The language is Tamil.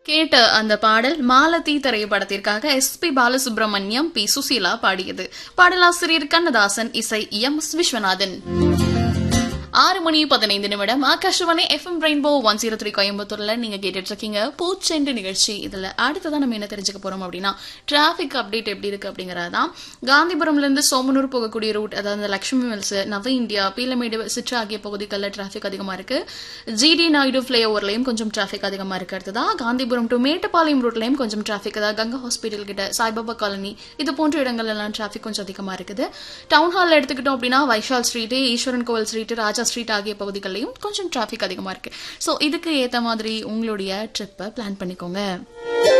கேட்ட அந்த பாடல் மாலதி திரைப்படத்திற்காக S P Balasubrahmanyam P Susheela பாடியது பாடலாசிரியர் கண்ணதாசன் இசை எம் எஸ் விஸ்வநாதன் ஆறு மணி பதினைந்து நிமிடம் Akashvani FM Rainbow one zero three கோயம்புத்தூர்ல நீங்க கேட்டுட்டு இருக்கீங்க பூச்செண்டு நிகழ்ச்சி இதுல அடுத்ததான் நம்ம என்ன தெரிஞ்சுக்க போறோம் அப்படின்னா டிராபிக் அப்டேட் எப்படி இருக்கு அப்படிங்கறதான் காந்திபுரம்ல இருந்து சோமனூர் போகக்கூடிய ரூட் அதாவது லட்சுமி மில்ஸ் நவ இந்தியா பீலமேடு சிற்றா ஆகிய பகுதிகளில் டிராபிக் அதிகமா இருக்கு ஜிடி நாயுடு ஃபிளை ஓவர்லயும் கொஞ்சம் டிராபிக் அதிகமா இருக்கு அடுத்ததா காந்திபுரம் டு மேட்டுப்பாளையம் ரூட்லயும் கொஞ்சம் டிராபிக் அதாவது கங்கா ஹாஸ்பிட்டல் கிட்ட சாய்பாபா காலனி இது போன்ற இடங்கள் எல்லாம் டிராபிக் கொஞ்சம் அதிகமா இருக்குது டவுன் ஹால் எடுத்துக்கிட்டோம் அப்படின்னா வைஷால் ஸ்ட்ரீட் ஈஸ்வரன் கோவில் ஸ்ட்ரீட் ராஜா ஸ்ட்ரீட் ஆகிய பகுதிகளிலையும் கொஞ்சம் டிராஃபிக் அதிகமாக இருக்கு ஸோ இதுக்கு ஏற்ற மாதிரி உங்களுடைய ட்ரிப்பை பிளான் பண்ணிக்கோங்க